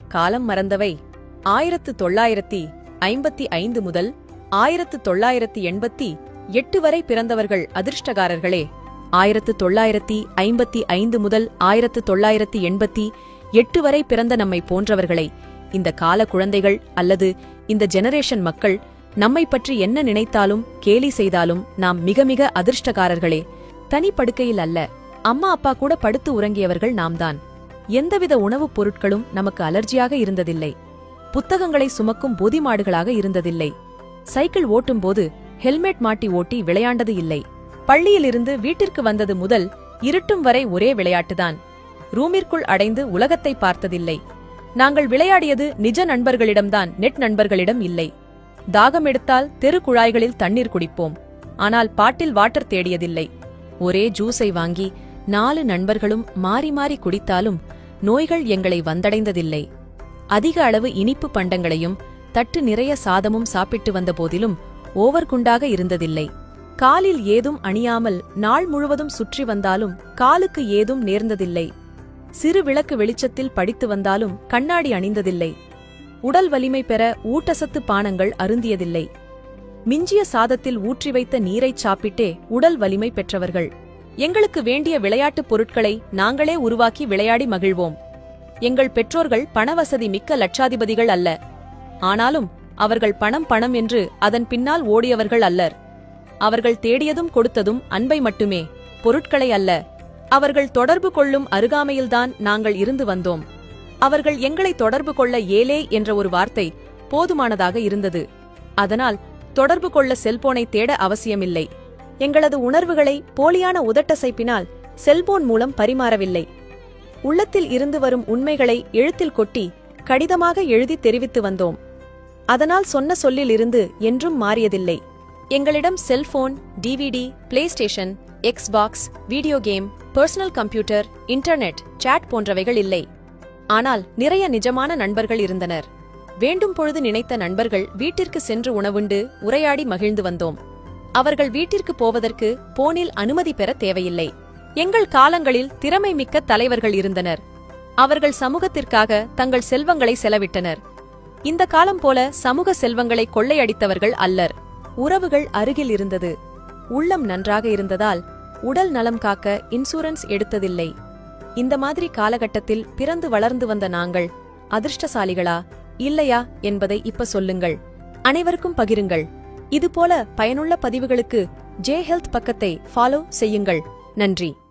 காலம் மறந்தவை ஆயிரத்து தொள்ளாயிரத்தி ஐம்பத்தி ஐந்து முதல் ஆயிரத்து தொள்ளாயிரத்தி எண்பத்தி எட்டு வரை பிறந்தவர்கள் அதிர்ஷ்டகாரர்களே ஆயிரத்து தொள்ளாயிரத்தி ஐம்பத்தி ஐந்து முதல் ஆயிரத்து தொள்ளாயிரத்தி எண்பத்தி எட்டு வரை பிறந்த நம்மை போன்றவர்களை இந்த கால குழந்தைகள் அல்லது இந்த ஜெனரேஷன் மக்கள் நம்மை பற்றி என்ன நினைத்தாலும் கேலி செய்தாலும் நாம் மிக மிக அதிர்ஷ்டகாரர்களே தனி படுக்கையில் அல்ல அம்மா அப்பா கூட படுத்து உறங்கியவர்கள் நாம்தான் எந்தவித உணவுப் பொருட்களும் நமக்கு அலர்ஜியாக இருந்ததில்லை புத்தகங்களை சுமக்கும் பொதிமாடுகளாக இருந்ததில்லை சைக்கிள் ஓட்டும்போது ஹெல்மெட் மாட்டி ஓட்டி விளையாண்டது இல்லை பள்ளியிலிருந்து வீட்டிற்கு வந்தது முதல் இருட்டும் வரை ஒரே விளையாட்டுதான் ரூமிற்குள் அடைந்து உலகத்தை பார்த்ததில்லை நாங்கள் விளையாடியது நிஜ நண்பர்களிடம்தான் நெட் நண்பர்களிடம் இல்லை தாகம் எடுத்தால் தெரு குழாய்களில் தண்ணீர் குடிப்போம் ஆனால் பாட்டில் வாட்டர் தேடியதில்லை ஒரே ஜூஸை வாங்கி நாலு நண்பர்களும் மாறி மாறி குடித்தாலும் நோய்கள் எங்களை வந்தடைந்ததில்லை அதிக அளவு இனிப்பு பண்டங்களையும் தட்டு நிறைய சாதமும் சாப்பிட்டு வந்த போதிலும் ஓவர் குண்டாக இருந்ததில்லை காலில் ஏதும் அணியாமல் நாள் முழுவதும் சுற்றி வந்தாலும் காலுக்கு ஏதும் நேர்ந்ததில்லை சிறு விளக்கு வெளிச்சத்தில் படித்து வந்தாலும் கண்ணாடி அணிந்ததில்லை உடல் வலிமை பெற ஊட்டசத்து பானங்கள் அருந்தியதில்லை மிஞ்சிய சாதத்தில் ஊற்றி வைத்த நீரைச் சாப்பிட்டே உடல் வலிமை பெற்றவர்கள் எங்களுக்கு வேண்டிய விளையாட்டுப் பொருட்களை நாங்களே உருவாக்கி விளையாடி மகிழ்வோம் எங்கள் பெற்றோர்கள் பணவசதி மிக்க லட்சாதிபதிகள் அல்ல ஆனாலும் அவர்கள் பணம் பணம் என்று அதன் பின்னால் ஓடியவர்கள் அல்லர் அவர்கள் தேடியதும் கொடுத்ததும் அன்பை மட்டுமே பொருட்களை அல்ல அவர்கள் தொடர்பு கொள்ளும் அருகாமையில்தான் நாங்கள் இருந்து வந்தோம் அவர்கள் எங்களை தொடர்பு கொள்ள ஏலே என்ற ஒரு வார்த்தை போதுமானதாக இருந்தது அதனால் தொடர்பு கொள்ள செல்போனை தேட அவசியமில்லை எங்களது உணர்வுகளை போலியான உதட்டசைப்பினால் செல்போன் மூலம் பரிமாறவில்லை உள்ளத்தில் இருந்து வரும் உண்மைகளை எழுத்தில் கொட்டி கடிதமாக எழுதி தெரிவித்து வந்தோம் அதனால் சொன்ன சொல்லில் இருந்து என்றும் மாறியதில்லை எங்களிடம் cellphone DVD PlayStation Xbox video game personal computer internet chat போன்றவைகள் இல்லை ஆனால் நிறைய நிஜமான நண்பர்கள் இருந்தனர் வேண்டும் பொழுது நினைத்த நண்பர்கள் வீட்டிற்கு சென்று உணவுண்டு உரையாடி மகிழ்ந்து வந்தோம் அவர்கள் வீட்டிற்கு போவதற்கு போனில் அனுமதி பெற தேவையில்லை எங்கள் காலங்களில் திறமை மிக்க தலைவர்கள் இருந்தனர் அவர்கள் சமூகத்திற்காக தங்கள் செல்வங்களை செலவிட்டனர் இந்த காலம் போல சமூக செல்வங்களை கொள்ளையடித்தவர்கள் அல்லர் உறவுகள் அருகில் இருந்தது உள்ளம் நன்றாக இருந்ததால் உடல் நலம் காக்க இன்சூரன்ஸ் எடுத்ததில்லை இந்த மாதிரி காலகட்டத்தில் பிறந்து வளர்ந்து வந்த நாங்கள் அதிர்ஷ்டசாலிகளா இல்லையா என்பதை இப்ப சொல்லுங்கள் அனைவருக்கும் பகிருங்கள் இதுபோல பயனுள்ள பதிவுகளுக்கு ஜே ஹெல்த் பக்கத்தை ஃபாலோ செய்யுங்கள் நன்றி